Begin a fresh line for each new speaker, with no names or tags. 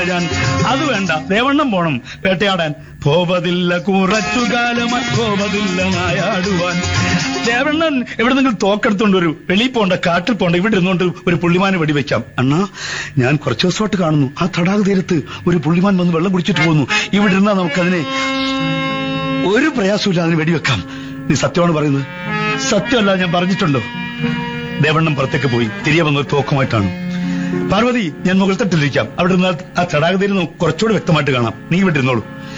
ഞാൻ അത് വേണ്ട ദേവണ്ണം പോണം വേട്ടയാടാൻ പോവതില്ല കുറച്ചു കാലമായി പോവതില്ല നായാടുവാൻ ദേവണ്ണൻ എവിടെ നിങ്ങൾ തോക്കെടുത്തോണ്ട് വരൂ വെളിയിൽ പോണ്ട കാട്ടിൽ പോണ്ട ഇവിടെ ഇരുന്നുകൊണ്ട് ഒരു പുള്ളിമാനെ വെടിവെക്കാം അണ്ണാ ഞാൻ കുറച്ചു ദിവസമായിട്ട് കാണുന്നു ആ തടാക തീരത്ത് ഒരു പുള്ളിമാൻ വന്ന് വെള്ളം കുടിച്ചിട്ട് പോകുന്നു ഇവിടെ ഇരുന്നാൽ നമുക്കതിനെ ഒരു പ്രയാസമില്ല അതിന് വെടിവെക്കാം നീ സത്യമാണ് പറയുന്നത് സത്യമല്ല ഞാൻ പറഞ്ഞിട്ടുണ്ടോ ദേവണ്ണം പുറത്തേക്ക് പോയി തിരികെ വന്ന ഒരു തോക്കുമായിട്ടാണ് പാർവതി ഞാൻ മുകൾ തട്ടിലിരിക്കാം അവിടെ നിന്ന് ആ തടാകതീരം നമുക്ക് കുറച്ചുകൂടി വ്യക്തമായിട്ട് കാണാം നീ ഇവിടെ ഇരുന്നോളൂ